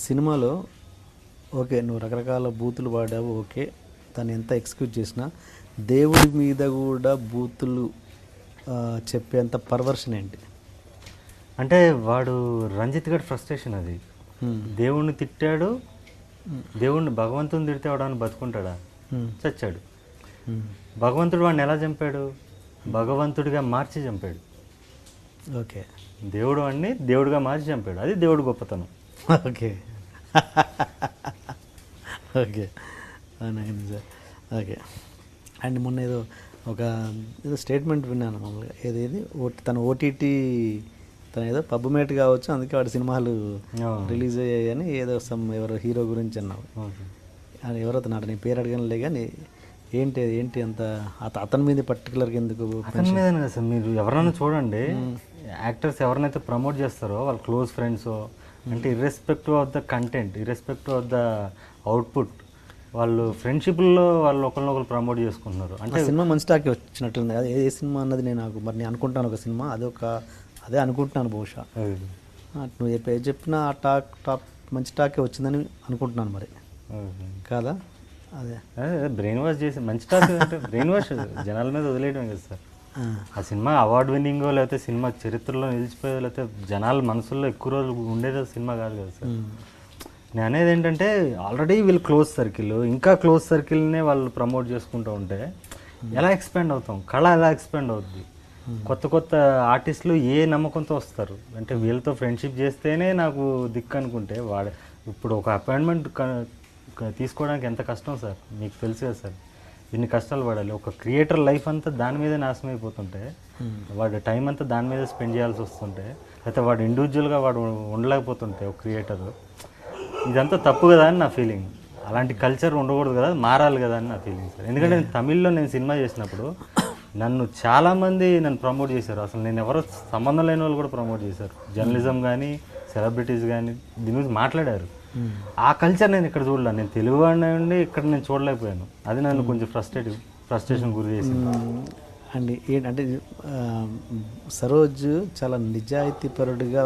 సినిమాలో ఓకే నువ్వు రకరకాల బూతులు వాడావు ఓకే తను ఎంత ఎక్స్క్యూజ్ చేసినా దేవుడి మీద కూడా బూతులు ఆ, చెప్పేంత పర్వర్షన్ ఏంటి అంటే వాడు రంజిత్ గడ్ ఫ్రస్ట్రేషన్ అది Hmm. దేవుణ్ణి తిట్టాడు దేవుణ్ణి భగవంతుని తిడితే వాడు బతుకుంటాడా Hmm. చచ్చాడు Hmm. భగవంతుడు వాడిని ఎలా చంపాడు భగవంతుడిగా మార్చి చంపాడు ఓకే దేవుడు వాడిని దేవుడిగా మార్చి చంపాడు అది దేవుడు గొప్పతనం ఓకే ఓకే అవునండి సార్ ఓకే అండ్ మొన్న ఏదో ఒక ఏదో స్టేట్మెంట్ విన్నాను మామూలుగా ఏది ఏది ఓ- తన ఓటీటీ తన ఏదో పబ్ మేట్ కావచ్చు అందుకే వాడి సినిమాలు ఆ. రిలీజ్ అయ్యాయని ఏదో సమ్ ఎవరో హీరో గురించి అన్నావు ఓకే. అది ఎవరో అతను నీ పేరు అడగనులే కానీ ఏంటి ఏంటి అంత అత- అతని మీద పర్టికులర్గా ఎందుకు అతని మీద కదా సార్ మీరు ఎవరైనా చూడండి యాక్టర్స్ ఎవరినైతే ప్రమోట్ చేస్తారో వాళ్ళ క్లోజ్ ఫ్రెండ్స్ అంటే irrespective of the content irrespective of the output వాళ్ళు ఫ్రెండ్షిప్లో వాళ్ళు ఒకరినొకరు ప్రమోట్ చేసుకుంటున్నారు ఆ అంటే సినిమా మంచి టాకే వచ్చినట్టుంది అది ఏ సినిమా అన్నది నేను నాకు మరి నేను అనుకుంటాను ఒక సినిమా అది ఒక అదే అనుకుంటున్నాను బహుశా అది. ఆ, నువ్వు చెప్పే చెప్పిన ఆ టాక్ టాప్ మంచి టాకే వచ్చిందని అనుకుంటున్నాను మరి అది. కాదా అదే అదే బ్రెయిన్ వాష్ చేసి మంచి టాక్ అంటే బ్రెయిన్ వాష్ జనాల మీద వదిలేయడం కదా సార్ ఆ, ఆ సినిమా అవార్డు విన్నింగో లేకపోతే సినిమా చరిత్రలో నిలిచిపోయేదో లేకపోతే జనాల మనసుల్లో ఎక్కువ రోజులు ఉండేదో సినిమా కాదు కదా సార్ ఉమ్, నేను అనేది ఏంటంటే ఆల్రెడీ వీళ్ళు క్లోజ్ సర్కిల్ ఇంకా క్లోజ్ సర్కిల్నే వాళ్ళు ప్రమోట్ చేసుకుంటూ ఉంటే ఎలా ఎక్స్పాండ్ అవుతాం కళ ఎలా ఎక్స్పాండ్ అవుద్ది కొత్త కొత్త ఆర్టిస్టులు ఏ నమ్మకంతో వస్తారు అంటే వీళ్ళతో ఫ్రెండ్షిప్ చేస్తేనే నాకు దిక్కు అనుకుంటే వాడు ఇప్పుడు ఒక అపాయింట్మెంట్ తీసుకోవడానికి ఎంత కష్టం సార్ మీకు తెలుసు కదా సార్ ఇన్ని కష్టాలు పడాలి ఒక క్రియేటర్ లైఫ్ అంతా దాని మీదే నాశనం అయిపోతుంటే వాడు టైం అంతా దాని మీద స్పెండ్ చేయాల్సి వస్తుంటే లేకపోతే వాడు ఇండివిజువల్గా వాడు ఉండలేకపోతుంటే ఒక క్రియేటర్ ఇదంతా తప్పు కదా అని నా ఫీలింగ్ అలాంటి కల్చర్ ఉండకూడదు కదా మారాలి కదా అని నా ఫీలింగ్ సార్ ఎందుకంటే నేను తమిళ్లో నేను సినిమా చేసినప్పుడు నన్ను చాలామంది నన్ను ప్రమోట్ చేశారు అసలు నేను ఎవరో సంబంధం లేని వాళ్ళు కూడా ప్రమోట్ చేశారు జర్నలిజం కానీ సెలబ్రిటీస్ కానీ దీని గురించి మాట్లాడారు ఆ కల్చర్ నేను ఇక్కడ చూడలే నేను తెలుగు వాడిని ఉండి ఇక్కడ నేను చూడలేకపోయాను అది నన్ను కొంచెం ఫ్రస్ట్రేట్ ఫ్రస్ట్రేషన్ గురి చేసింది ఉమ్, అండ్ ఏంటంటే ఆ, సరోజ్ చాలా నిజాయితీపరుడుగా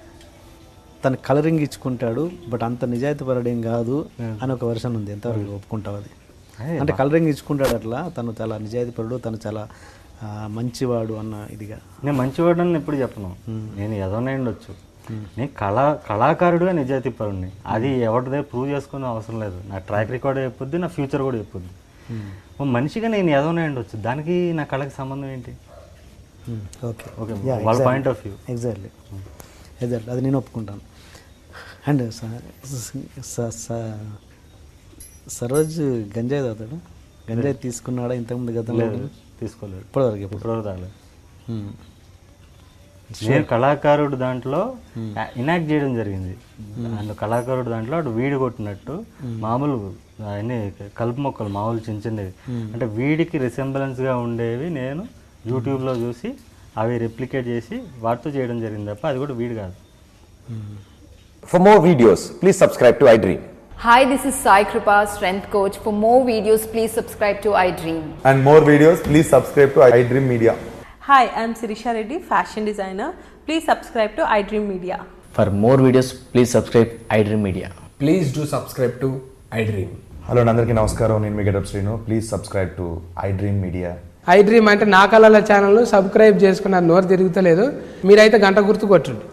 తన కలరింగ్ ఇచ్చుకుంటాడు బట్ అంత నిజాయితీపరుడేం కాదు అని ఒక వర్షన్ ఉంది ఎంతవరకు ఒప్పుకుంటావు అది అదే అంటే కలరింగ్ ఇచ్చుకుంటాడు అట్లా తను చాలా నిజాయితీపరుడు తను చాలా ఆ, మంచివాడు అన్న ఇదిగా నేను మంచివాడని ఎప్పుడు చెప్పను నేను ఏదోనే ఉండొచ్చు నేను కళా కళాకారుడుగా నిజాయితీ పరుణ్ణి అది ఎవరిదే ప్రూవ్ చేసుకునే అవసరం లేదు నా ట్రాక్ రికార్డ్ చెప్పొద్ది నా ఫ్యూచర్ కూడా చెప్పొద్ది ఓ మనిషిగా నేను ఏదోనే ఉండొచ్చు దానికి నా కళకి సంబంధం ఏంటి ఓకే ఓకే వాళ్ళ point of view exactly exactly అది నేను ఒప్పుకుంటాను అండ్ సరోజ్ గంజాయి తాగుతాడు గంజాయి తీసుకున్నాడా ఇంతకుముందు గతంలో లేదు తీసుకోలేదు ఇప్పటివరకు ఎప్పుడు ఇప్పటివరకు తాగలేదు Hmm. నేను కళాకారుడు దాంట్లో ఇనాక్ట్ చేయడం జరిగింది అందులో కళాకారుడు దాంట్లో అటు వీడి కొట్టినట్టు మామూలు అన్ని కలుపు మొక్కలు మామూలు చిన్న చిన్నవి అంటే వీడికి resemblance గా ఉండేవి నేను యూట్యూబ్లో చూసి అవి రెప్లికేట్ చేసి వాటితో చేయడం జరిగింది తప్ప అది కూడా వీడు కాదు For more videos, please subscribe to iDream. Hi, this is Sai Kripa, strength coach. For more videos, please subscribe to iDream. and more videos, please subscribe to iDream Media. Hi, I'm Sirisha Reddy, fashion designer. Please subscribe to iDream Media. For more videos, please subscribe iDream Media. Please do subscribe to iDream. Hello అండి అందరికీ నమస్కారం నేను మీ getup Srinu please subscribe to iDream media iDream అంటే నా కళల channel subscribe చేసుకున్న నోరు తిరుగుతలేదు మీరైతే గంట గుర్తు కొట్టండి